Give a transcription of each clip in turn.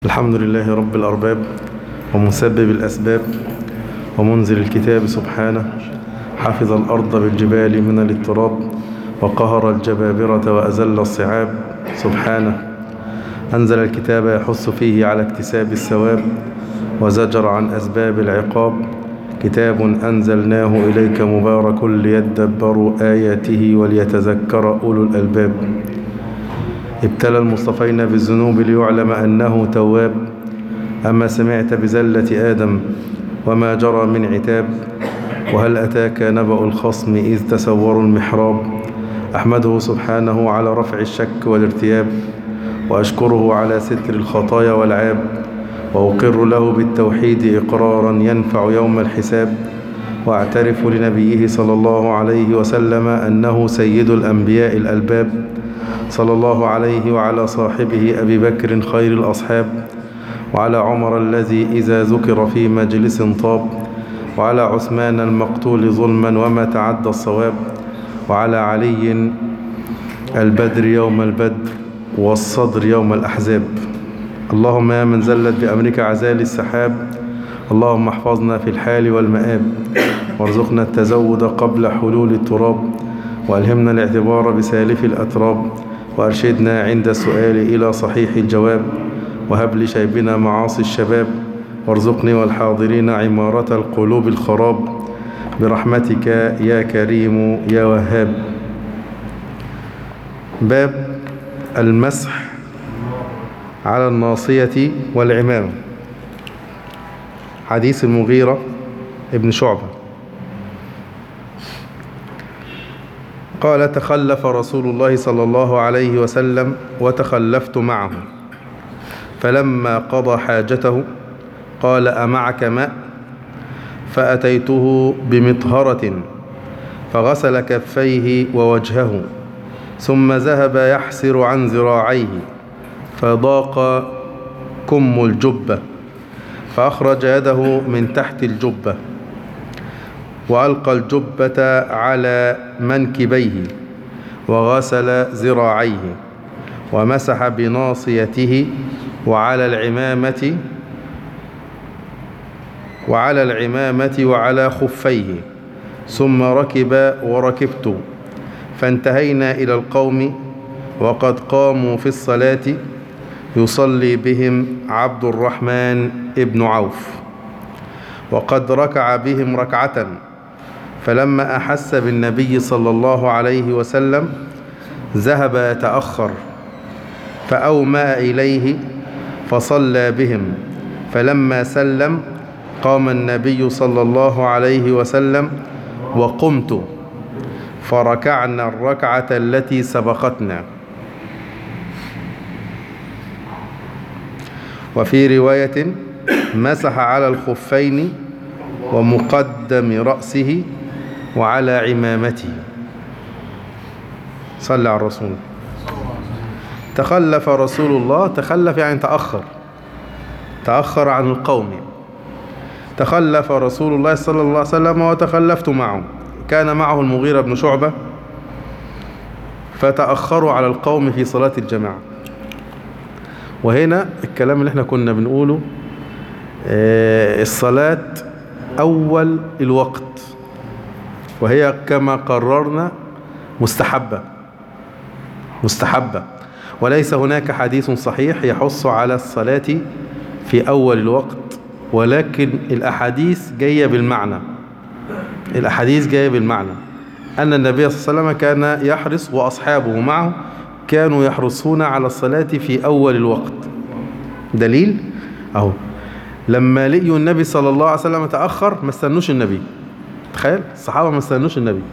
الحمد لله رب الأرباب ومسبب الأسباب ومنزل الكتاب سبحانه حفظ الأرض بالجبال من الاضطراب وقهر الجبابرة وأزل الصعاب سبحانه أنزل الكتاب يحث فيه على اكتساب الثواب وزجر عن أسباب العقاب كتاب أنزلناه إليك مبارك ليدبروا آياته وليتذكر أولو الألباب ابتلى المصطفين بالذنوب ليعلم أنه تواب أما سمعت بزلة آدم وما جرى من عتاب وهل أتاك نبأ الخصم إذ تسوروا المحراب أحمده سبحانه على رفع الشك والارتياب وأشكره على ستر الخطايا والعاب وأقر له بالتوحيد إقرارا ينفع يوم الحساب وأعترف لنبيه صلى الله عليه وسلم أنه سيد الأنبياء الألباب صلى الله عليه وعلى صاحبه أبي بكر خير الأصحاب وعلى عمر الذي إذا ذكر في مجلس طاب وعلى عثمان المقتول ظلما وما تعدى الصواب وعلى علي البدر يوم البدر والصدر يوم الأحزاب اللهم يا من زلت بأمرك عزال السحاب اللهم احفظنا في الحال والمآب وارزقنا التزود قبل حلول التراب وألهمنا الاعتبار بسالف الأتراب وأرشدنا عند السؤال إلى صحيح الجواب وهب لشيبنا معاصي الشباب وارزقني والحاضرين عمارة القلوب الخراب برحمتك يا كريم يا وهاب باب المسح على الناصية والعمامة حديث المغيرة ابن شعبة قال تخلف رسول الله صلى الله عليه وسلم وتخلفت معه فلما قضى حاجته قال أمعك ماء فأتيته بمطهرة فغسل كفيه ووجهه ثم ذهب يحسر عن ذراعيه فضاق كم الجبة فأخرج يده من تحت الجبة وألقى الجبة على منكبيه وغسل ذراعيه ومسح بناصيته وعلى العمامة وعلى العمامة وعلى خفيه ثم ركب وركبت فانتهينا إلى القوم وقد قاموا في الصلاة يصلي بهم عبد الرحمن ابن عوف وقد ركع بهم ركعة فلما أحس بالنبي صلى الله عليه وسلم ذهب يتأخر فأومأ إليه فصلى بهم فلما سلم قام النبي صلى الله عليه وسلم وقمت فركعنا الركعة التي سبقتنا وفي رواية مسح على الخفين ومقدم رأسه وعلى عمامته صلى على الرسول تخلف رسول الله تخلف يعني تأخر تأخر عن القوم تخلف رسول الله صلى الله عليه وسلم وتخلفت معه كان معه المغيرة بن شعبة فتأخروا على القوم في صلاة الجماعة وهنا الكلام اللي احنا كنا بنقوله اه الصلاة أول الوقت وهي كما قررنا مستحبة مستحبة وليس هناك حديث صحيح يحث على الصلاة في أول الوقت ولكن الأحاديث جاية بالمعنى الأحاديث جاية بالمعنى أن النبي صلى الله عليه وسلم كان يحرص وأصحابه معه كانوا يحرصون على الصلاة في أول الوقت دليل أهو لما لقيوا النبي صلى الله عليه وسلم تأخر ما استنوش النبي تخيل الصحابة ما استنوش النبي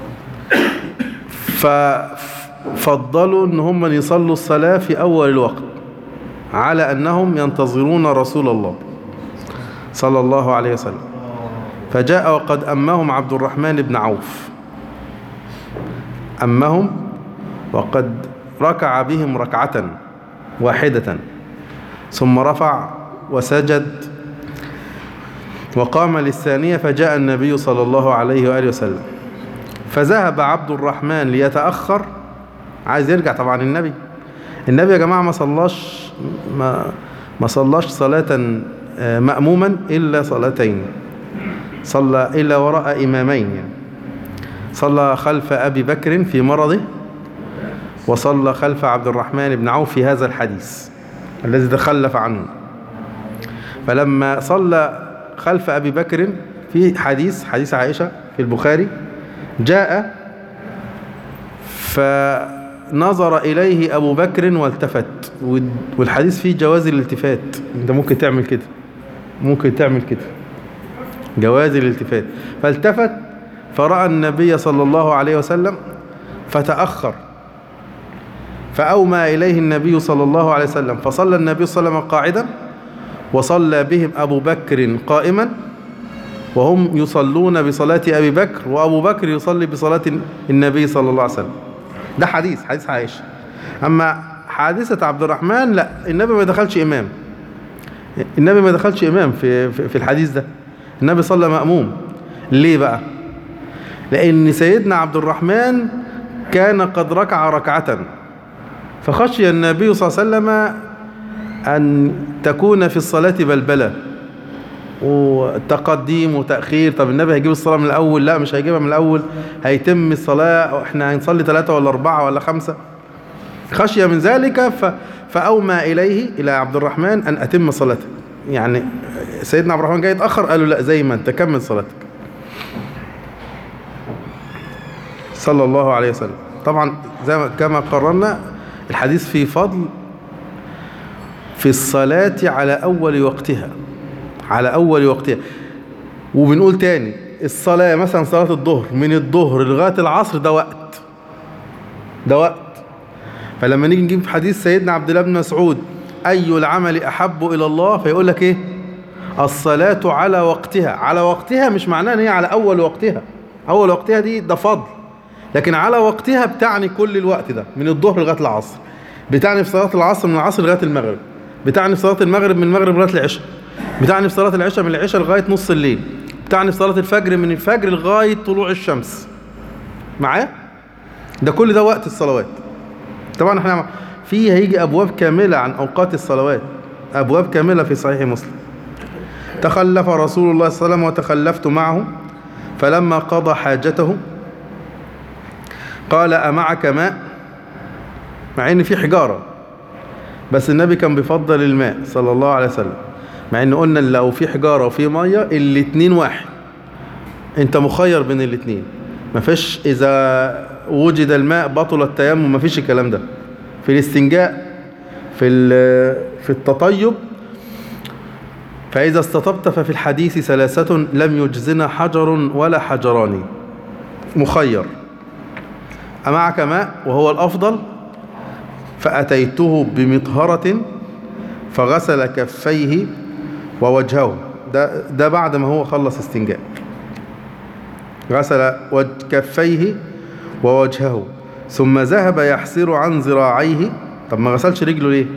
ففضلوا ان هم يصلوا الصلاة في أول الوقت على أنهم ينتظرون رسول الله صلى الله عليه وسلم فجاء وقد أمهم عبد الرحمن بن عوف أمهم وقد ركع بهم ركعة واحدة ثم رفع وسجد وقام للثانية فجاء النبي صلى الله عليه وآله وسلم فذهب عبد الرحمن ليتأخر عايز يرجع طبعا النبي النبي يا جماعة ما صلاش ما ما صلاش صلاة آه، مأموما إلا صلاتين صلى إلا وراء إمامين يعني صلى خلف أبي بكر في مرضه وصلى خلف عبد الرحمن بن عوف في هذا الحديث الذي تخلف عنه فلما صلى خلف أبي بكر في حديث حديث عائشة في البخاري جاء فنظر إليه أبو بكر والتفت والحديث فيه جواز الالتفات انت ممكن تعمل كده ممكن تعمل كده جواز الالتفات فالتفت فرأى النبي صلى الله عليه وسلم فتأخر فأومى إليه النبي صلى الله عليه وسلم فصلى النبي صلى الله عليه وسلم قاعدا وصلى بهم أبو بكر قائما وهم يصلون بصلاة أبي بكر وأبو بكر يصلي بصلاة النبي صلى الله عليه وسلم ده حديث حديث عائشة أما حادثة عبد الرحمن لا النبي ما دخلش إمام النبي ما دخلش إمام في, في الحديث ده النبي صلى مأموم ليه بقى لأن سيدنا عبد الرحمن كان قد ركع ركعة فخشي النبي صلى الله عليه وسلم أن تكون في الصلاة بلبلة وتقديم وتأخير طب النبي هيجيب الصلاة من الأول لا مش هيجيبها من الأول هيتم الصلاة احنا هنصلي ثلاثة ولا أربعة ولا خمسة خشية من ذلك ف... فأومى إليه إلى عبد الرحمن أن أتم صلاته يعني سيدنا عبد الرحمن جاي يتأخر قالوا لا زي ما أنت كمل صلاتك صلى الله عليه وسلم طبعا زي ما كما قررنا الحديث في فضل في الصلاة على أول وقتها على أول وقتها وبنقول تاني الصلاة مثلا صلاة الظهر من الظهر لغاية العصر ده وقت ده وقت فلما نيجي نجيب حديث سيدنا عبد الله بن مسعود أي العمل أحب إلى الله فيقول لك إيه الصلاة على وقتها على وقتها مش معناه ان هي على أول وقتها أول وقتها دي ده فضل لكن على وقتها بتعني كل الوقت ده من الظهر لغاية العصر بتعني في صلاة العصر من العصر لغاية المغرب بتعني في صلاة المغرب من المغرب لغاية العشاء بتعني في صلاة العشاء من العشاء لغاية نص الليل بتعني في صلاة الفجر من الفجر لغاية طلوع الشمس معايا ده كل ده وقت الصلوات طبعا احنا في هيجي أبواب كاملة عن أوقات الصلوات أبواب كاملة في صحيح مسلم تخلف رسول الله صلى الله عليه وسلم وتخلفت معه فلما قضى حاجته قال أمعك ماء مع ان في حجارة بس النبي كان بيفضل الماء صلى الله عليه وسلم مع ان قلنا لو في حجارة وفي مية الاتنين واحد انت مخير بين الاتنين مفيش اذا وجد الماء بطل التيمم مفيش الكلام ده في الاستنجاء في في التطيب فإذا استطبت ففي الحديث ثلاثة لم يجزنا حجر ولا حجران مخير أمعك ماء وهو الأفضل فأتيته بمطهرة فغسل كفيه ووجهه ده, ده بعد ما هو خلص استنجاء غسل كفيه ووجهه ثم ذهب يحسر عن ذراعيه طب ما غسلش رجله ليه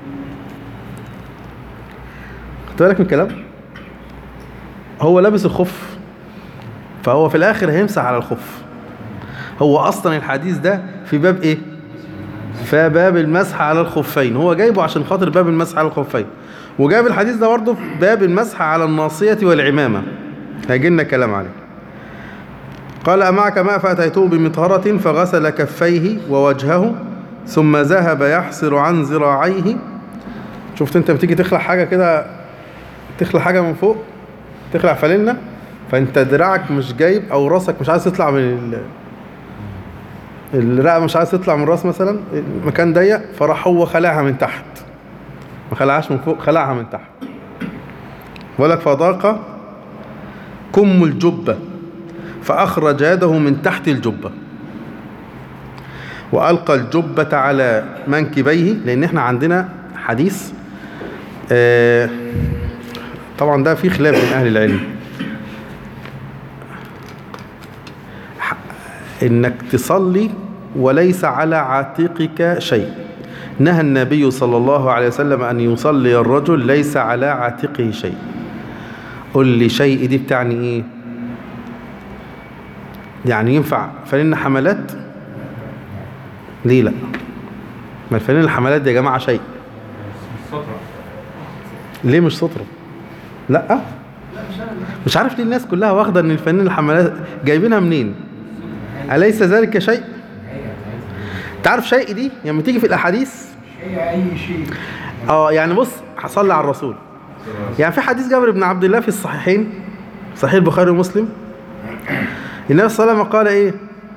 خدت بالك من الكلام هو لابس الخف فهو في الاخر هيمسح على الخف هو اصلا الحديث ده في باب ايه في باب المسح على الخفين هو جايبه عشان خاطر باب المسح على الخفين وجاب الحديث ده برضه في باب المسح على الناصية والعمامة هيجي لنا كلام عليه قال أمعك ماء فأتيته بمطهرة فغسل كفيه ووجهه ثم ذهب يحصر عن ذراعيه شفت انت بتيجي تخلع حاجة كده تخلع حاجة من فوق تخلع فلنة فانت دراعك مش جايب او راسك مش عايز تطلع من ال... الرقبة مش عايز تطلع من الراس مثلا المكان ضيق فراح هو خلعها من تحت ما خلعهاش من فوق خلعها من تحت ولك فضاق كم الجبة فأخرج يده من تحت الجبة وألقى الجبة على منكبيه لأن احنا عندنا حديث آه طبعا ده في خلاف بين أهل العلم إنك تصلي وليس على عاتقك شيء نهى النبي صلى الله عليه وسلم أن يصلي الرجل ليس على عاتقه شيء قل لي شيء دي بتعني إيه يعني ينفع فلن حملات ليه لا ما الفلن الحملات دي يا جماعة شيء ليه مش سترة لا مش عارف ليه الناس كلها واخده ان الفنان الحملات جايبينها منين اليس ذلك شيء تعرف شيء دي لما تيجي في الاحاديث هي اي شيء اه يعني بص هصلي على الرسول يعني في حديث جابر بن عبد الله في الصحيحين صحيح البخاري ومسلم النبي صلى الله عليه وسلم قال ايه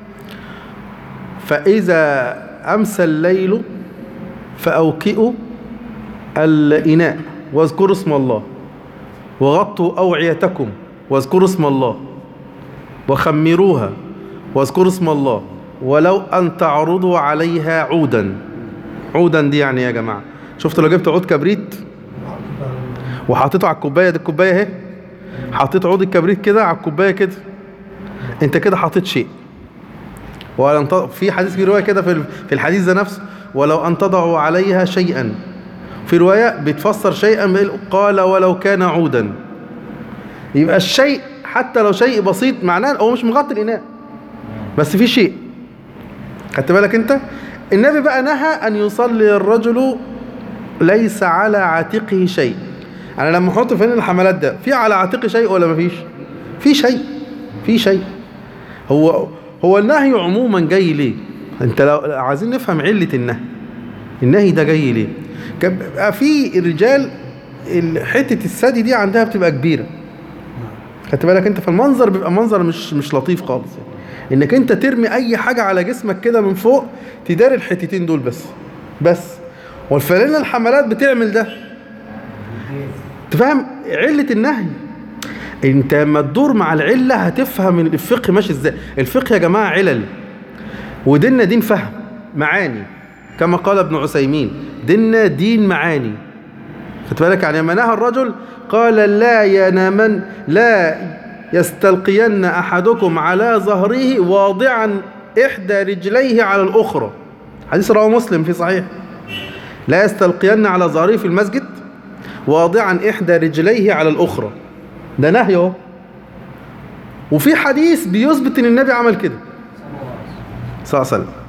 فاذا امسى الليل فاوكئوا الاناء واذكروا اسم الله وغطوا اوعيتكم واذكروا اسم الله وخمروها واذكروا اسم الله ولو ان تعرضوا عليها عودا عودا دي يعني إيه يا جماعه شفتوا لو جبت عود كبريت وحطيته على الكوبايه دي الكوبايه اهي حطيت عود الكبريت كده على الكوبايه كده انت كده حطيت شيء ولن ت... في حديث في روايه كده في ال- في الحديث ده نفسه ولو ان تضعوا عليها شيئا في روايه بتفسر شيئا بال- قال ولو كان عودا يبقى الشيء حتى لو شيء بسيط معناه هو مش مغطي الاناء بس في شيء خدت بالك انت النبي بقى نهى ان يصلي الرجل ليس على عاتقه شيء انا لما احط فين الحملات ده في على عاتقي شيء ولا مفيش في شيء في شيء هو هو النهي عموما جاي ليه انت لو عايزين نفهم علة النهي النهي ده جاي ليه كان بيبقى في رجال ال- حتة الثدي دي عندها بتبقى كبيرة خدت بالك انت فالمنظر بيبقى منظر مش مش لطيف خالص انك انت ترمي اي حاجة على جسمك كده من فوق تداري الحتتين دول بس بس والفانلة الحملات بتعمل ده تفهم علة النهي انت لما تدور مع العلة هتفهم الفقه ماشي ازاي الفقه يا جماعة علل وديننا دين فهم معاني كما قال ابن عثيمين ديننا دين معاني خدت بالك يعني لما نهى الرجل قال لا ينامن لا يستلقين احدكم على ظهره واضعا احدى رجليه على الاخرى حديث رواه مسلم في صحيح لا يستلقين على ظهره في المسجد واضعا احدى رجليه على الاخرى ده نهي اهو وفي حديث بيثبت ان النبي عمل كده صلى الله عليه وسلم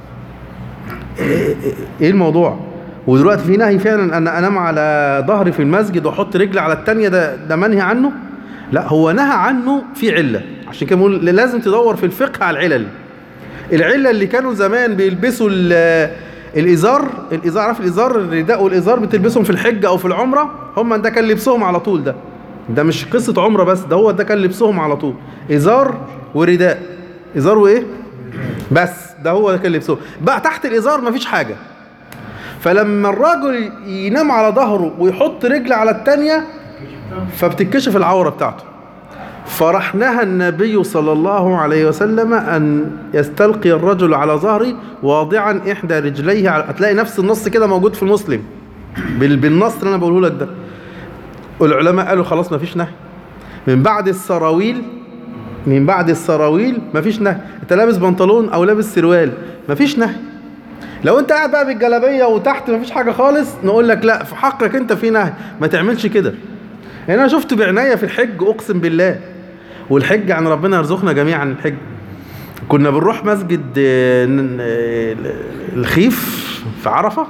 ايه إيه- إيه الموضوع ودلوقتي في نهي فعلا ان انام على ظهري في المسجد واحط رجلي على التانية ده ده منهي عنه لا هو نهى عنه في علة عشان كده بقول لازم تدور في الفقه على العلل العلة اللي كانوا زمان بيلبسوا ال- الازار الازار عارف الازار الرداء والازار بتلبسهم في الحجة او في العمرة هم ده كان لبسهم على طول ده ده مش قصة عمرة بس ده هو ده كان لبسهم على طول ازار ورداء ازار وايه بس ده هو ده كان لبسهم بقى تحت الازار مفيش حاجة فلما الراجل ينام على ظهره ويحط رجل على التانية فبتتكشف العورة بتاعته فراح نهى النبي صلى الله عليه وسلم أن يستلقي الرجل على ظهره واضعا إحدى رجليه على هتلاقي نفس النص كده موجود في المسلم بال- بالنص اللي أنا بقوله لك ده العلماء قالوا خلاص مفيش نهي من بعد السراويل من بعد السراويل مفيش نهي انت لابس بنطلون او لابس سروال مفيش نهي لو انت قاعد بقى بالجلابيه وتحت مفيش حاجه خالص نقول لك لا في حقك انت في نهي ما تعملش كده يعني انا شفت بعناية في الحج اقسم بالله والحج عن ربنا يرزقنا جميعا الحج كنا بنروح مسجد آه، ن- آه، الخيف في عرفة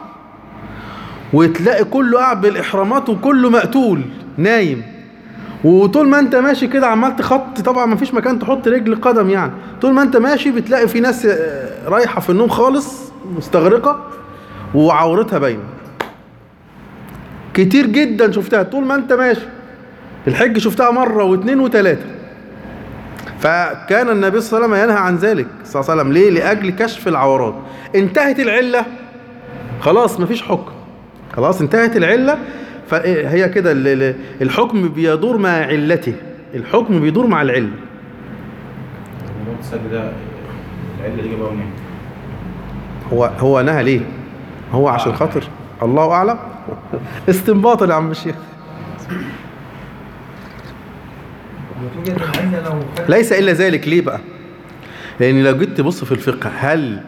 وتلاقي كله قاعد بالاحرامات وكله مقتول نايم وطول ما انت ماشي كده عمال تخط طبعا ما فيش مكان تحط رجل قدم يعني طول ما انت ماشي بتلاقي في ناس آه، رايحة في النوم خالص مستغرقة وعورتها باينة كتير جدا شفتها طول ما انت ماشي الحج شفتها مرة واثنين وثلاثة فكان النبي صلى الله عليه وسلم ينهى عن ذلك صلى الله عليه وسلم ليه لأجل كشف العورات انتهت العلة خلاص مفيش حكم خلاص انتهت العلة فهي كده ال- ال- الحكم بيدور مع علته الحكم بيدور مع العلة موضوع السد ده العله دي جابها منين؟ هو هو نهى ليه هو عشان خاطر الله أعلم استنباطا يا عم الشيخ وتوجد العلة لو خدت ليس إلا ذلك ليه بقى لأن لو جيت تبص في الفقه هل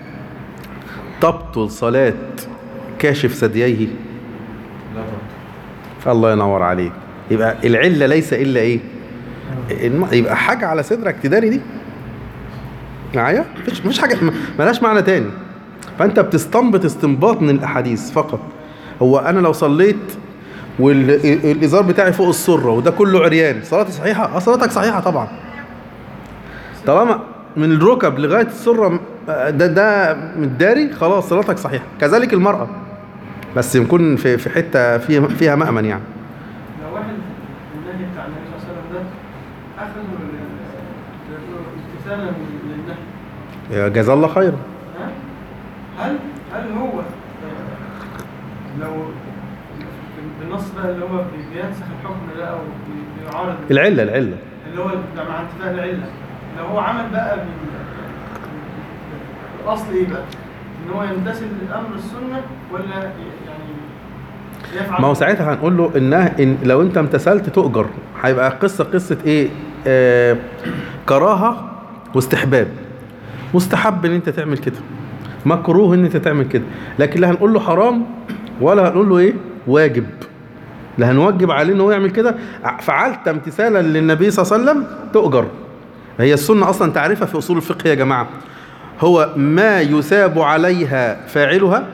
تبطل صلاة كاشف ثدييه لا برضه الله ينور عليك يبقى العلة ليس إلا إيه الم- يبقى حاجة على صدرك تداري دي معايا مفيش مفيش حاجة ما- ملهاش معنى تاني فأنت بتستنبط استنباط من الأحاديث فقط هو أنا لو صليت والازار بتاعي فوق السره وده كله عريان صلاتي صحيحه اه صلاتك صحيحه طبعا طالما من الركب لغايه السره آه، ده ده متداري خلاص صلاتك صحيحه كذلك المراه بس يكون في في حته فيها فيها مأمن يعني لو واحد النهي بتاع النبي صلى الله عليه وسلم ده اخذه لل- لل- امتثالا للنهي يا جزا الله خيرا ها؟ هل هل هو آه، لو بالنص بقى اللي هو بي- بينسخ الحكم ده او بي- بيعارض العله العله اللي هو ده مع انتفاء العله لو هو عمل بقى بال- الاصل ايه بقى؟ ان هو يمتثل لامر السنه ولا يعني يفعل ما هو ساعتها هنقول له انها إن لو انت امتثلت تؤجر هيبقى قصه قصه ايه آه كراهه واستحباب مستحب ان انت تعمل كده مكروه ان انت تعمل كده لكن لا هنقول له حرام ولا هنقول له ايه واجب لا هنوجب عليه ان هو يعمل كده ع- فعلت امتثالا للنبي صلى الله عليه وسلم تؤجر هي السنه اصلا تعريفها في اصول الفقه يا جماعه هو ما يثاب عليها فاعلها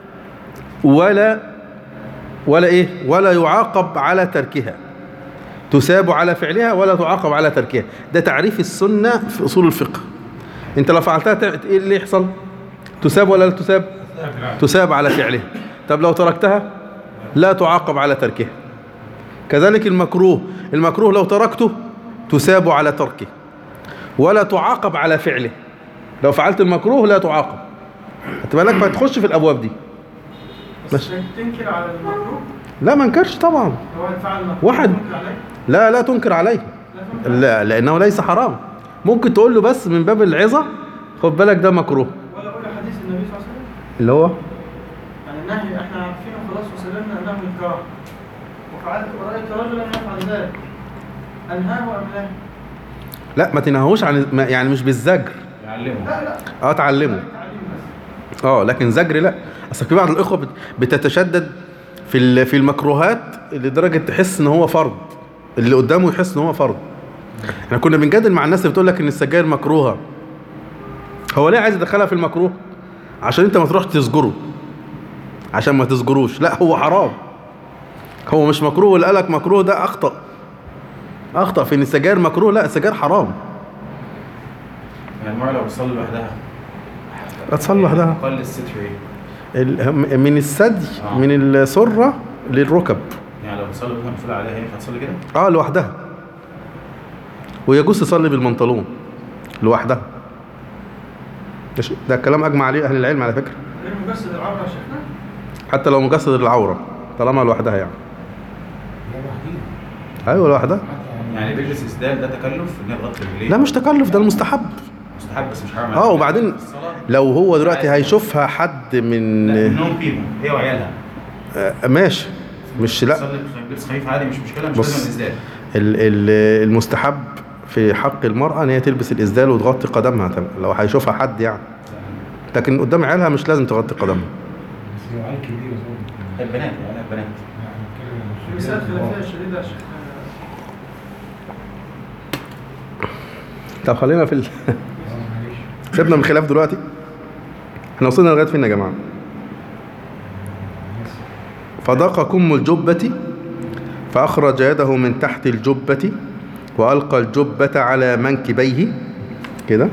ولا ولا ايه ولا يعاقب على تركها تثاب على فعلها ولا تعاقب على تركها ده تعريف السنة في أصول الفقه انت لو فعلتها تع- ايه اللي يحصل تثاب ولا لا تثاب تثاب على فعلها طب لو تركتها لا تعاقب على تركها كذلك المكروه المكروه لو تركته تثاب على تركه ولا تعاقب على فعله لو فعلت المكروه لا تعاقب خدت بالك فتخش في الابواب دي بس انك تنكر على المكروه لا ما انكرش طبعا لو واحد فعل المكروه واحد. تنكر عليه لا لا تنكر عليه لا تنكر لا لانه ليس حرام ممكن تقول له بس من باب العظه خد بالك ده مكروه ولا اقول حديث النبي صلى الله عليه وسلم اللي هو يعني النهي احنا عارفينه خلاص وسلمنا انه الكراهه وفعلت ورايت رجلا يفعل ذلك انهاه ام لا؟ لا ما تنهوش عن ما- يعني مش بالزجر يعلمه لا لا اه تعلمه تعليم بس اه لكن زجر لا اصل في بعض الاخوه بت- بتتشدد في ال- في المكروهات لدرجه تحس ان هو فرض اللي قدامه يحس ان هو فرض احنا كنا بنجادل مع الناس اللي بتقول لك ان السجاير مكروهه هو ليه عايز يدخلها في المكروه عشان انت ما تروح تسجره عشان ما تسجروش لا هو حرام هو مش مكروه اللي قالك مكروه ده اخطا اخطا في ان السجاير مكروه لا السجاير حرام يعني المرأة لو بتصلي لوحدها اتصل لوحدها أقل الستر إيه؟ ال- من الثدي آه. من السره للركب يعني لو بتصلي وهي مقفولة عليها ينفع تصلي كده؟ اه لوحدها ويجوز تصلي بالبنطلون لوحدها ماشي؟ ده كلام اجمع عليه اهل العلم على فكره غير مجسد العوره يا شيخنا حتى لو مجسد العوره طالما لوحدها يعني ايوه لوحدها يعني بيلبس إسدال ده تكلف إن هي تغطي رجليه لا مش تكلف ده المستحب مستحب بس مش حرام اه وبعدين الصلاة لو هو دلوقتي هيشوفها حد من لا منهم فيهم هي وعيالها آه، ماشي مش لا تصلي بلبس خفيف عادي مش مشكلة مش بص. لازم الإسدال ال- ال- المستحب في حق المرأة ان هي تلبس الإسدال وتغطي قدمها تمام لو هيشوفها حد يعني لكن قدام عيالها مش لازم تغطي قدمها البنات يعني البنات في مسائل خلافيه شديده يا شيخ طب خلينا في ال... سيبنا من الخلاف دلوقتي احنا وصلنا لغايه فين يا جماعه فضاق كم الجبة فأخرج يده من تحت الجبة وألقى الجبة على منكبيه كده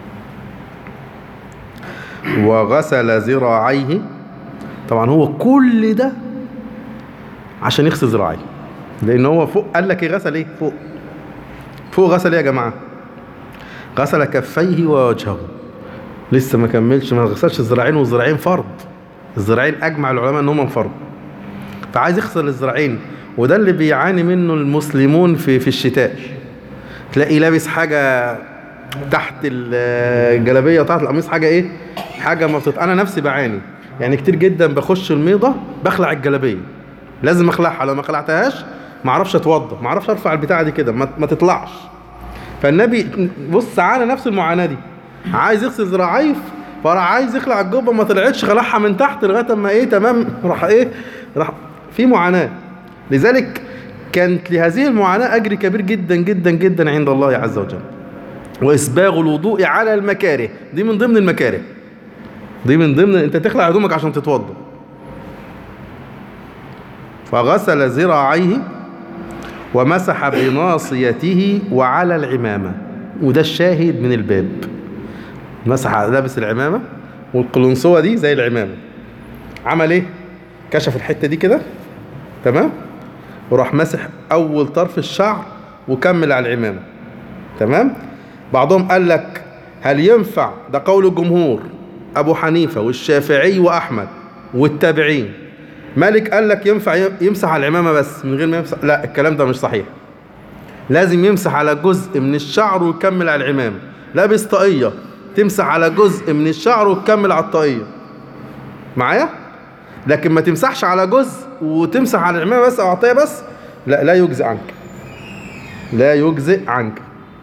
وغسل ذراعيه طبعا هو كل ده عشان يغسل ذراعيه لأن هو فوق قال لك ايه غسل ايه فوق فوق غسل ايه يا جماعه غسل كفيه ووجهه لسه ما كملش ما غسلش الذراعين والذراعين فرض الذراعين اجمع العلماء ان هم فرض فعايز يغسل الذراعين وده اللي بيعاني منه المسلمون في في الشتاء تلاقي لابس حاجه تحت الجلابيه وتحت القميص حاجه ايه حاجه ما بتط... انا نفسي بعاني يعني كتير جدا بخش الميضه بخلع الجلابيه لازم اخلعها لو ما خلعتهاش ما اعرفش اتوضى ما اعرفش ارفع البتاعه دي كده ما, ما تطلعش فالنبي بص عانى نفس المعاناه دي عايز يغسل ذراعيه فراح عايز يخلع الجبه ما طلعتش خلعها من تحت لغايه اما ايه تمام راح ايه راح في معاناه لذلك كانت لهذه المعاناه اجر كبير جدا جدا جدا عند الله عز وجل واسباغ الوضوء على المكاره دي من ضمن المكاره دي من ضمن انت تخلع هدومك عشان تتوضا وغسل ذراعيه ومسح بناصيته وعلى العمامة وده الشاهد من الباب مسح لابس العمامة والقلنسوة دي زي العمامة عمل ايه كشف الحتة دي كده تمام وراح مسح اول طرف الشعر وكمل على العمامة تمام بعضهم قال لك هل ينفع ده قول الجمهور ابو حنيفة والشافعي واحمد والتابعين مالك قال لك ينفع يمسح على العمامة بس من غير ما يمسح لا الكلام ده مش صحيح لازم يمسح على جزء من الشعر ويكمل على العمامة لابس طاقية تمسح على جزء من الشعر وتكمل على الطاقية معايا لكن ما تمسحش على جزء وتمسح على العمامة بس او على الطاقية بس لا لا يجزئ عنك لا يجزئ عنك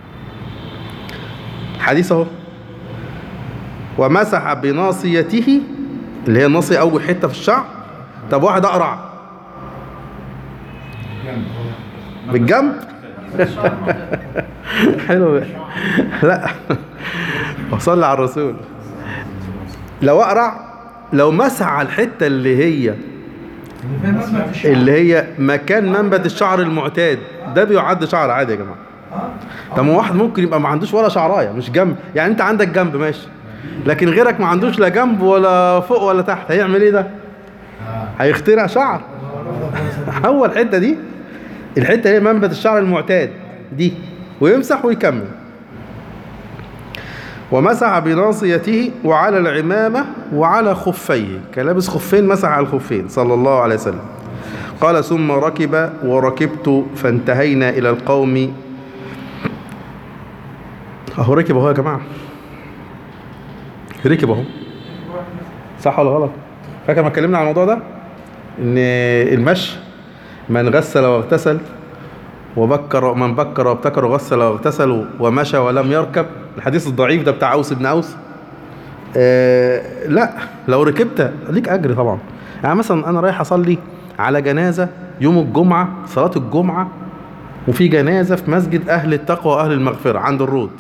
حديث اهو ومسح بناصيته اللي هي الناصية أول حتة في الشعر طب واحد أقرع بالجنب حلو لا وصلي على الرسول لو أقرع لو مسح على الحتة اللي هي اللي هي مكان منبت الشعر المعتاد ده بيعد شعر عادي يا جماعة طب ما واحد ممكن يبقى ما عندوش ولا شعرايه مش جنب يعني انت عندك جنب ماشي لكن غيرك ما عندوش لا جنب ولا فوق ولا تحت هيعمل ايه ده هيخترع شعر هو الحته دي الحته هي منبت الشعر المعتاد دي ويمسح ويكمل ومسح بناصيته وعلى العمامة وعلى خفيه كان لابس خفين مسح على الخفين صلى الله عليه وسلم قال ثم ركب وركبت فانتهينا إلى القوم اهو ركب اهو يا جماعة ركب اهو صح ولا غلط فاكر ما اتكلمنا عن الموضوع ده ان المشي من غسل واغتسل وبكر من بكر وابتكر وغسل واغتسل ومشى ولم يركب الحديث الضعيف ده بتاع اوس بن اوس آه لا لو ركبت ليك اجر طبعا يعني مثلا انا رايح اصلي على جنازه يوم الجمعه صلاه الجمعه وفي جنازه في مسجد اهل التقوى واهل المغفره عند الرود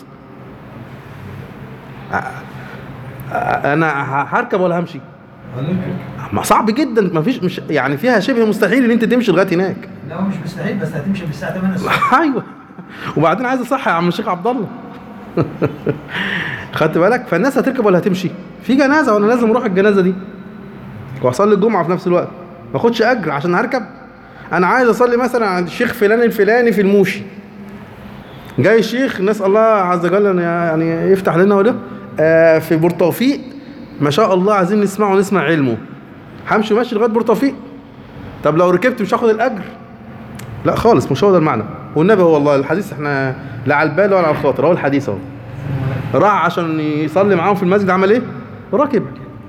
انا هركب ولا همشي ما صعب جدا ما فيش مش يعني فيها شبه مستحيل ان انت تمشي لغايه هناك لا هو مش مستحيل بس هتمشي بالساعه 8 الصبح ايوه وبعدين عايز اصحى يا عم الشيخ عبد الله خدت بالك فالناس هتركب ولا هتمشي في جنازه وانا لازم اروح الجنازه دي واصلي الجمعه في نفس الوقت ما اخدش اجر عشان هركب انا عايز اصلي مثلا عند الشيخ فلان الفلاني في الموشي جاي الشيخ نسال الله عز وجل ان يعني يفتح لنا وده آه في بورتوفيق ما شاء الله عايزين نسمعه ونسمع علمه همشي ماشي لغايه بورتوفيق طب لو ركبت مش هاخد الاجر لا خالص مش هو ده المعنى والنبي هو والله الحديث احنا لا على البال ولا على الخاطر هو الحديث اهو راح عشان يصلي معاهم في المسجد عمل ايه ركب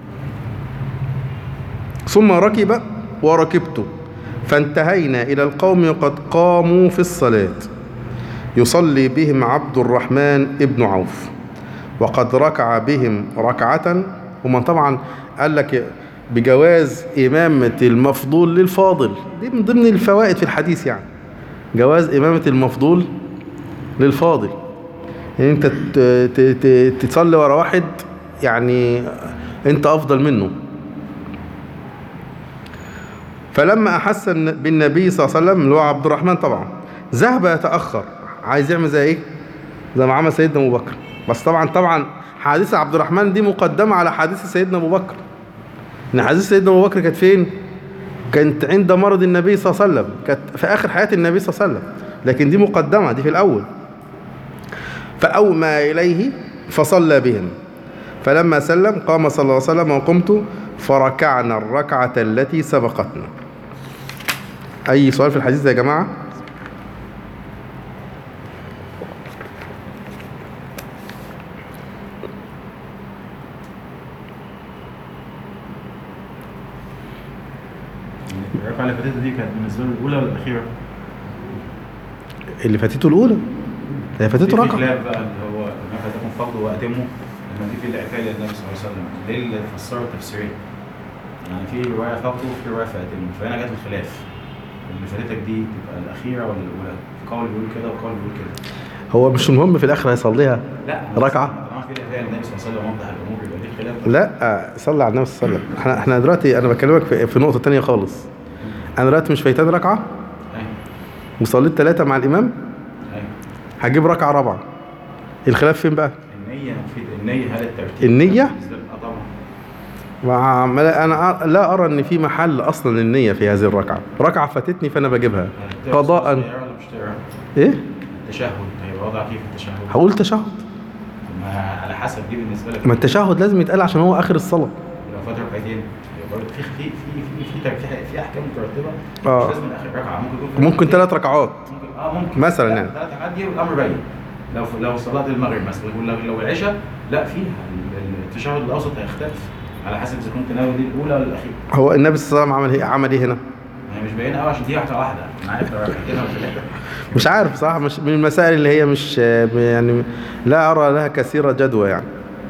ثم ركب وركبت فانتهينا الى القوم وقد قاموا في الصلاه يصلي بهم عبد الرحمن ابن عوف وقد ركع بهم ركعة ومن طبعا قال لك بجواز إمامة المفضول للفاضل دي من ضمن الفوائد في الحديث يعني جواز إمامة المفضول للفاضل يعني انت ت- ت- ت- تصلي ورا واحد يعني انت افضل منه فلما احس الن- بالنبي صلى الله عليه وسلم اللي هو عبد الرحمن طبعا ذهب يتاخر عايز يعمل زي ايه زي ما عمل سيدنا ابو بكر بس طبعا طبعا حادثه عبد الرحمن دي مقدمه على حادثه سيدنا ابو بكر ان حادثه سيدنا ابو بكر كانت فين كانت عند مرض النبي صلى الله عليه وسلم كانت في اخر حياه النبي صلى الله عليه وسلم لكن دي مقدمه دي في الاول فأومى إليه فصلى بهم فلما سلم قام صلى الله عليه وسلم وقمت فركعنا الركعة التي سبقتنا أي سؤال في الحديث ده يا جماعة الركعة اللي فاتت دي كانت بالنسبة له الأولى ولا الأخيرة؟ اللي فاتته الأولى هي فاتته في ركعة خلاف بقى اللي هو ما فاتكم فضل وأتمه لما دي في العتال للنبي صلى الله عليه وسلم ليه اللي فسروا تفسيرين؟ يعني في رواية فضل وفي رواية فأتمه فهنا جت الخلاف اللي فاتتك دي تبقى الأخيرة ولا الأولى؟ في قول بيقول كده وقول بيقول كده هو مش المهم في الآخر هيصليها لا ركعة؟ طالما في العتال النبي صلى الله عليه وسلم وضح الأمور يبقى ليه خلاف لا صلى على النبي صلى الله عليه وسلم احنا احنا دلوقتي انا بكلمك في, في نقطة تانية خالص انا دلوقتي مش فايتاني ركعه ايوه وصليت ثلاثه مع الامام ايوه هجيب ركعه رابعه الخلاف فين بقى النية في النية هل الترتيب النية؟ بالنسبة لي- اه طبعا مع ما- انا أ- لا ارى ان في محل اصلا للنيه في هذه الركعه ركعه فاتتني فانا بجيبها هل قضاء. تقرا ولا مش تقرا؟ ايه التشهد هيبقى وضع كيف التشهد؟ هقول تشهد ما على حسب دي بالنسبة لك ما التشهد لازم يتقال عشان هو اخر الصلاه لو فات ركعتين يبقى برضه في في في في في في, في احكام مترتبة آه. مش لازم من اخر ركعة ممكن يكون في ممكن ركعتين. ثلاث ركعات ممكن اه ممكن مثلاً لا، يعني. ثلاث ركعات دي والامر باين لو لو صلاه المغرب مثلا لو لو العشاء لا فيها ال- التشهد الاوسط هيختلف على حسب اذا كنت ناوي دي الاولى ولا الاخيره هو النبي صلى الله عليه وسلم عمل ايه عمل ايه هنا هي مش باينه قوي عشان دي واحده واحده انا عارف لو ركعتين ولا ثلاثه مش عارف صراحه مش من المسائل اللي هي مش يعني لا ارى لها كثيره جدوى يعني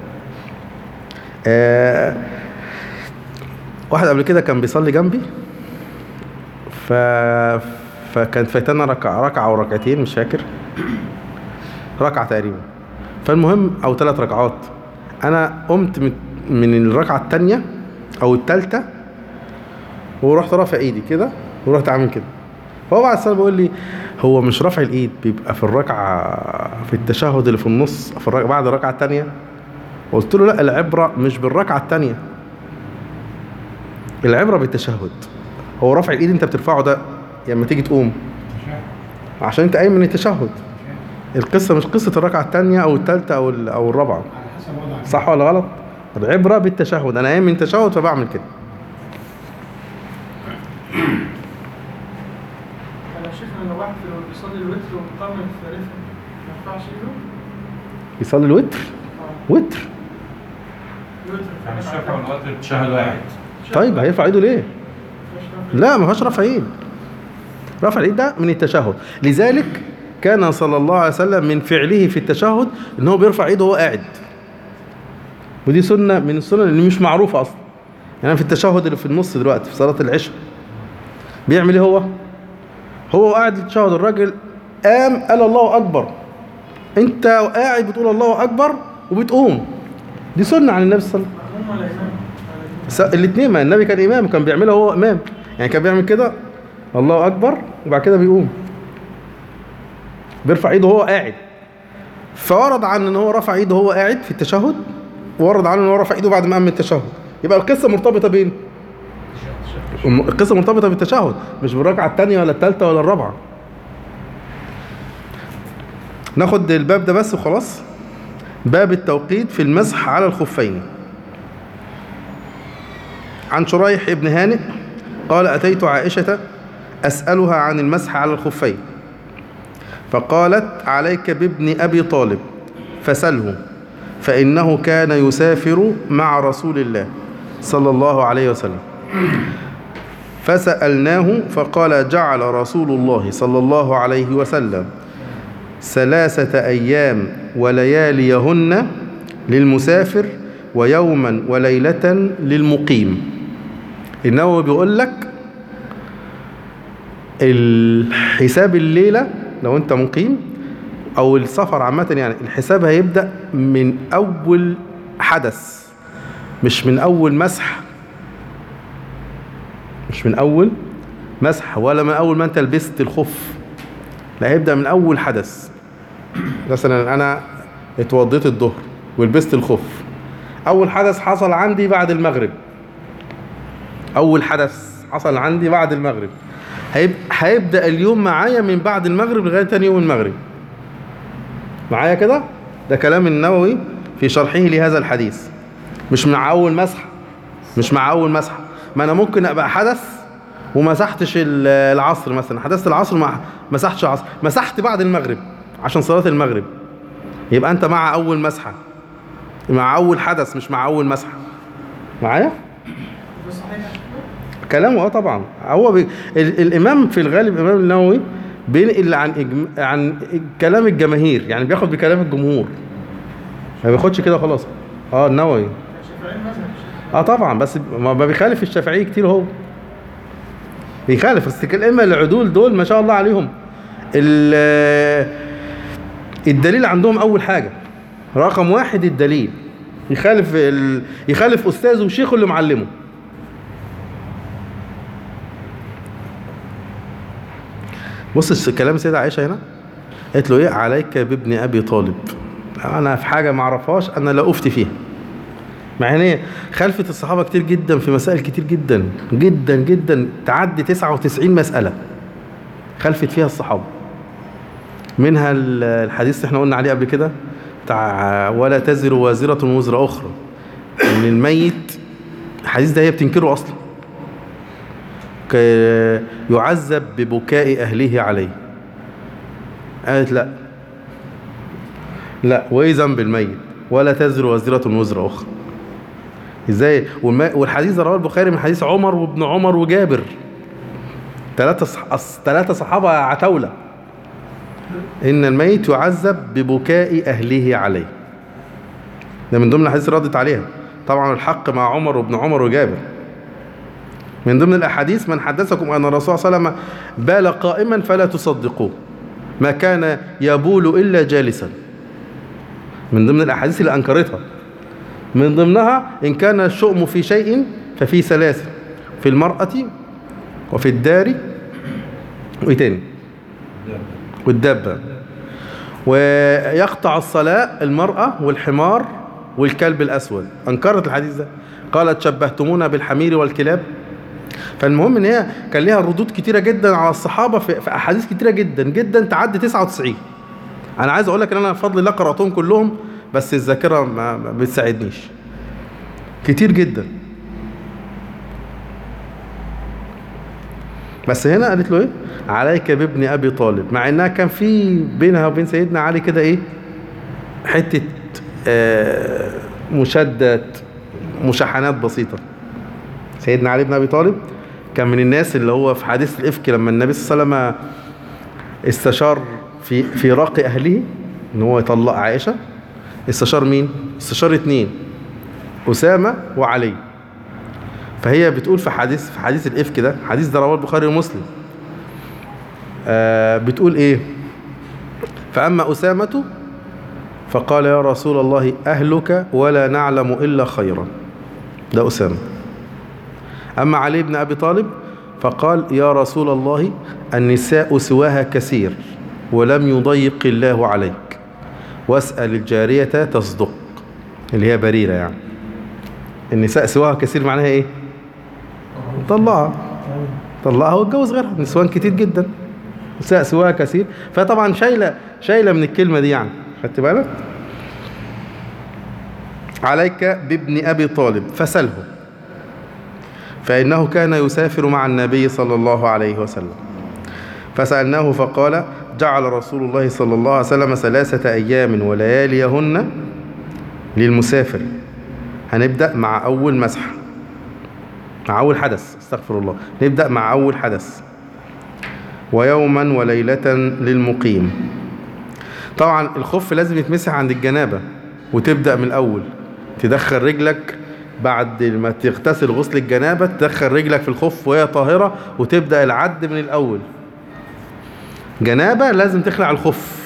آه واحد قبل كده كان بيصلي جنبي ف فكانت فايتانا ركعه ركعه او ركعتين مش فاكر ركعه تقريبا فالمهم او ثلاث ركعات انا قمت من من الركعه الثانيه او الثالثه ورحت رافع ايدي كده ورحت عامل كده فهو بعد الصلاه بيقول لي هو مش رافع الايد بيبقى في الركعه في التشهد اللي في النص في الركعة بعد الركعه الثانيه قلت له لا العبره مش بالركعه الثانيه العبره بالتشهد هو رافع الايد انت بترفعه ده لما تيجي تقوم عشان انت قايم من التشهد القصه مش قصه الركعه الثانيه او الثالثه او ال- او الرابعه على حسب وضعك صح ولا غلط العبره بالتشهد انا قايم من التشهد فبعمل كده انا شيخنا لو واحد لو بيصلي الوتر ومقام الثالثة ما ينفعش ايده؟ يصلي الوتر اه وتر الوتر يعني الشفع والوتر تشهد واحد طيب هيرفع ايده ليه مش رافع. لا ما فيهاش رفع ايد رفع الايد ده من التشهد لذلك كان صلى الله عليه وسلم من فعله في التشهد ان هو بيرفع ايده وهو قاعد ودي سنه من السنن اللي مش معروفه اصلا يعني في التشهد اللي في النص دلوقتي في صلاه العشاء بيعمل ايه هو هو قاعد التشهد الراجل قام قال الله اكبر انت قاعد بتقول الله اكبر وبتقوم دي سنه عن النبي صلى الله عليه وسلم مأموم ولا إمام؟ س- الاثنين ما النبي كان امام كان بيعملها هو امام يعني كان بيعمل كده الله اكبر وبعد كده بيقوم بيرفع ايده وهو قاعد فورد عن ان هو رفع ايده وهو قاعد في التشهد ورد عنه ان هو رفع ايده بعد ما قام من التشهد يبقى القصه مرتبطه بين الم- القصه مرتبطه بالتشهد مش بالركعه الثانيه ولا الثالثه ولا الرابعه ناخد الباب ده بس وخلاص باب التوقيت في المسح على الخفين عن شريح بن هانئ قال أتيت عائشة أسألها عن المسح على الخفين فقالت عليك بابن أبي طالب فسله فإنه كان يسافر مع رسول الله صلى الله عليه وسلم فسألناه فقال جعل رسول الله صلى الله عليه وسلم ثلاثة أيام ولياليهن للمسافر ويوما وليلة للمقيم النووي بيقول لك الحساب الليلة لو انت مقيم او السفر عامة يعني الحساب هيبدأ من اول حدث مش من اول مسح مش من اول مسح ولا من اول ما انت لبست الخف لا هيبدأ من اول حدث مثلا انا اتوضيت الظهر ولبست الخف اول حدث حصل عندي بعد المغرب اول حدث حصل عندي بعد المغرب هيب... هيبدا اليوم معايا من بعد المغرب لغايه تاني يوم المغرب معايا كده ده كلام النووي في شرحه لهذا الحديث مش مع اول مسح مش مع اول مسح ما انا ممكن ابقى حدث ومسحتش ال- العصر مثلا حدثت العصر ما مسحتش العصر مسحت بعد المغرب عشان صلاه المغرب يبقى انت مع اول مسحه مع اول حدث مش مع اول مسحه معايا ده صحيح كلامه اه طبعا هو بي... ال... الامام في الغالب الامام النووي بينقل عن إجم... عن كلام الجماهير يعني بياخد بكلام الجمهور ما بياخدش كده خلاص اه النووي شافعين مثلا اه طبعا بس ما ما بيخالف الشافعي كتير هو بيخالف بس الائمه العدول دول ما شاء الله عليهم ال- الدليل عندهم اول حاجه رقم واحد الدليل يخالف ال... يخالف استاذه وشيخه اللي معلمه بص كلام السيدة عائشة هنا قالت له ايه عليك بابن ابي طالب انا في حاجة ما اعرفهاش انا لا افتي فيها مع ان هي خلفت الصحابة كتير جدا في مسائل كتير جدا جدا جدا تعدي 99 مسألة خلفت فيها الصحابة منها ال- الحديث اللي احنا قلنا عليه قبل كده بتاع ولا تزر وازرة وزر أخرى إن الميت الحديث ده هي بتنكره أصلا ك- يعذب ببكاء أهله عليه قالت لا لا وإيه ذنب الميت ولا تزر وازرة وزر أخرى ازاي والما- والحديث ده رواه البخاري من حديث عمر وابن عمر وجابر ثلاثة صح... أص- ثلاثة صحابة عتاولة إن الميت يعذب ببكاء أهله عليه ده من ضمن الأحاديث اللي ردت عليها طبعا الحق مع عمر وابن عمر وجابر من ضمن الأحاديث من حدثكم أن الرسول صلى الله عليه وسلم بال قائما فلا تصدقوه ما كان يبول إلا جالسا من ضمن الأحاديث اللي أنكرتها من ضمنها إن كان الشؤم في شيء ففي ثلاث في المرأة وفي الدار وإيه تاني والدابة ويقطع الصلاة المرأة والحمار والكلب الأسود أنكرت الحديث ده قالت شبهتمونا بالحمير والكلاب فالمهم ان هي كان ليها ردود كتيرة جدا على الصحابة في, في أحاديث كتيرة جدا جدا تعدي 99 أنا عايز أقول لك إن أنا بفضل الله قرأتهم كلهم بس الذاكرة ما, ما بتساعدنيش كتير جدا بس هنا قالت له ايه عليك بابن ابي طالب مع انها كان في بينها وبين سيدنا علي كده ايه حته آه مشادات مشاحنات بسيطه سيدنا علي بن ابي طالب كان من الناس اللي هو في حادثه الافك لما النبي صلى الله عليه وسلم استشار في في راق اهله ان هو يطلق عائشه استشار مين استشار اتنين اسامه وعلي فهي بتقول في حديث في حديث الافك ده حديث ده رواه البخاري ومسلم آه بتقول ايه فاما اسامه فقال يا رسول الله اهلك ولا نعلم الا خيرا ده اسامه اما علي بن ابي طالب فقال يا رسول الله النساء سواها كثير ولم يضيق الله عليك واسال الجاريه تصدق اللي هي بريره يعني النساء سواها كثير معناها ايه طلقها طلقها واتجوز غيرها نسوان كتير جدا نساء سواها كثير فطبعا شايله شايله من الكلمه دي يعني خدت بالك عليك بابن ابي طالب فسله فانه كان يسافر مع النبي صلى الله عليه وسلم فسالناه فقال جعل رسول الله صلى الله عليه وسلم ثلاثه ايام ولياليهن للمسافر هنبدا مع اول مسحه مع أول حدث استغفر الله نبدأ مع أول حدث ويوما وليلة للمقيم طبعا الخف لازم يتمسح عند الجنابة وتبدأ من الأول تدخل رجلك بعد ما تغتسل غسل الجنابة تدخل رجلك في الخف وهي طاهرة وتبدأ العد من الأول جنابة لازم تخلع الخف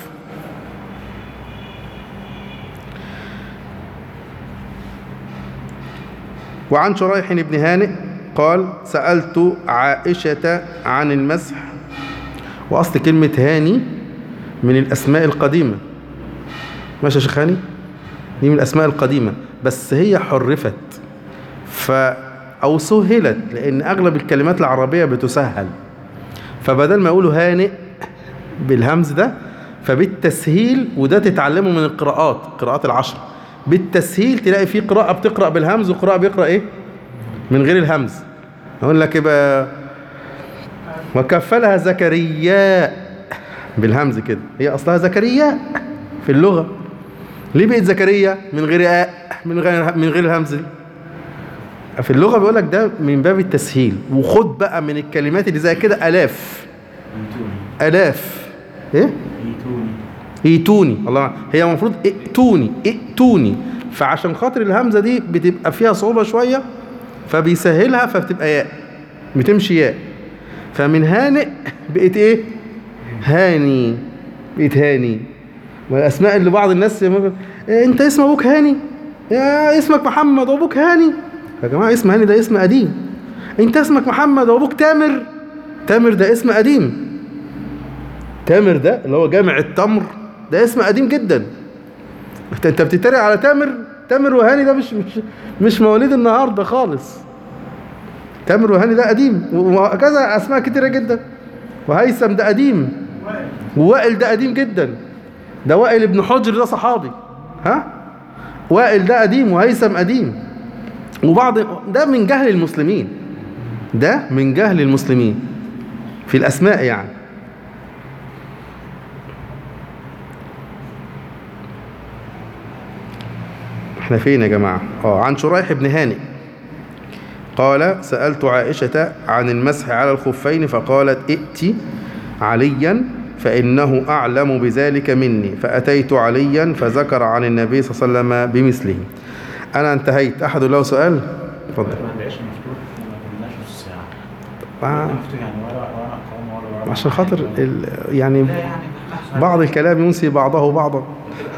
وعن شريح بن هانئ قال سألت عائشة عن المسح وأصل كلمة هاني من الأسماء القديمة ماشي يا شيخ هاني دي من الأسماء القديمة بس هي حرفت ف أو سهلت لأن أغلب الكلمات العربية بتسهل فبدل ما يقولوا هانئ بالهمز ده فبالتسهيل وده تتعلمه من القراءات القراءات العشر بالتسهيل تلاقي في قراءة بتقرأ بالهمز وقراءة بيقرأ ايه من غير الهمز اقول لك يبقى وكفلها زكريا بالهمز كده هي اصلها زكريا في اللغة ليه بقت زكريا من غير آ من غير من غير الهمز دي في اللغة بيقول لك ده من باب التسهيل وخد بقى من الكلمات اللي زي كده آلاف آلاف ايه ايتوني ايتوني الله هي المفروض ائتوني ائتوني فعشان خاطر الهمزه دي بتبقى فيها صعوبه شويه فبيسهلها فبتبقى ياء بتمشي ياء فمن هانئ بقت ايه هاني بقت هاني والاسماء اللي بعض الناس يقول إيه انت اسم ابوك هاني يا اسمك محمد وابوك هاني يا جماعه اسم هاني ده اسم قديم انت اسمك محمد وابوك تامر تامر ده اسم قديم تامر ده اللي هو جامع التمر ده اسم قديم جدا انت انت بتتريق على تامر تامر وهاني ده مش مش مش مواليد النهارده خالص تامر وهاني ده قديم وهكذا اسماء كتيره جدا وهيثم ده قديم ووائل ده قديم جدا ده وائل ابن حجر ده صحابي ها وائل ده قديم وهيثم قديم وبعض ده من جهل المسلمين ده من جهل المسلمين في الأسماء يعني احنا فين يا جماعة اه عن شريح بن هانئ قال سألت عائشة عن المسح على الخفين فقالت ائت عليا فإنه أعلم بذلك مني فأتيت عليا فذكر عن النبي صلى الله عليه وسلم بمثله أنا انتهيت أحد له سؤال اتفضل ما عندهاش مفتوح ما كناش نص ساعة آه. مفتوح يعني ولا ولا قوم ولا ولا عشان خاطر ال... يعني لا يعني بعض الكلام ينسي بعضه بعضا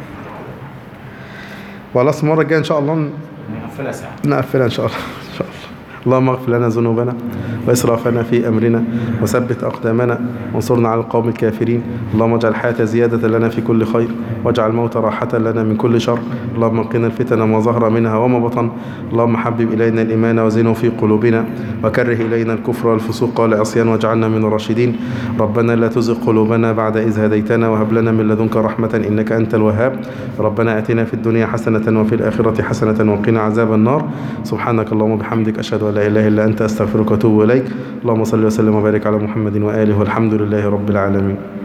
خلاص المرة الجاية إن شاء الله نقفلها ساعة نقفلها إن شاء الله إن شاء الله اللهم اغفر لنا ذنوبنا وإسرافنا في أمرنا وثبت أقدامنا وانصرنا على القوم الكافرين اللهم اجعل الحياة زيادة لنا في كل خير واجعل الموت راحة لنا من كل شر اللهم قنا الفتن ما ظهر منها وما بطن اللهم حبب إلينا الإيمان وزنه في قلوبنا وكره إلينا الكفر والفسوق والعصيان واجعلنا من الراشدين ربنا لا تزغ قلوبنا بعد إذ هديتنا وهب لنا من لدنك رحمة إنك أنت الوهاب ربنا آتنا في الدنيا حسنة وفي الآخرة حسنة وقنا عذاب النار سبحانك اللهم وبحمدك أشهد أن لا إله إلا أنت أستغفرك وأتوب إليك اللهم صل وسلم وبارك على محمد وآله والحمد لله رب العالمين